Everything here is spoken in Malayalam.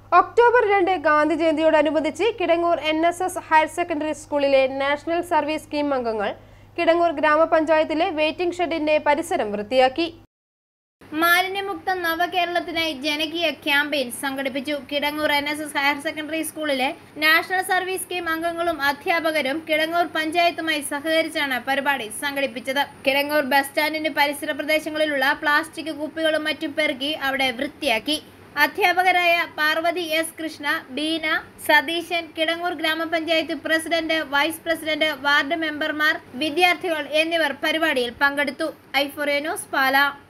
ഒക്ടോബർ രണ്ട് ഗാന്ധി ജയന്തിയോടനുബന്ധിച്ച് Kidangoor N S S higher secondary സ്കൂളിലെ നാഷണൽ സർവീസ് സ്കീം അംഗങ്ങൾ കിടങ്ങൂർ ഗ്രാമപഞ്ചായത്തിലെ വെയിറ്റിംഗ് ഷെഡിന്റെ പരിസരം വൃത്തിയാക്കി മാലിന്യമുക്ത നവകേരളത്തിനായി ജനകീയ ക്യാമ്പയിൻ സംഘടിപ്പിച്ചു Kidangoor N S S higher secondary സ്കൂളിലെ നാഷണൽ സർവീസ് സ്കീം അംഗങ്ങളും അധ്യാപകരും കിടങ്ങൂർ പഞ്ചായത്തുമായി സഹകരിച്ചാണ് പരിപാടി സംഘടിപ്പിച്ചത് കിടങ്ങൂർ ബസ് സ്റ്റാൻഡിന് പരിസര പ്രദേശങ്ങളിലുള്ള പ്ലാസ്റ്റിക് കുപ്പികളും മറ്റും പെറുക്കി അവിടെ വൃത്തിയാക്കി അധ്യാപകരായ പാർവതി എസ് കൃഷ്ണ ബീന സതീശൻ കിടങ്ങൂർ ഗ്രാമപഞ്ചായത്ത് പ്രസിഡന്റ് വൈസ് പ്രസിഡന്റ് വാർഡ് മെമ്പർമാർ വിദ്യാർത്ഥികൾ എന്നിവർ പരിപാടിയിൽ പങ്കെടുത്തു ഐഫോറിയ ന്യൂസ് പാല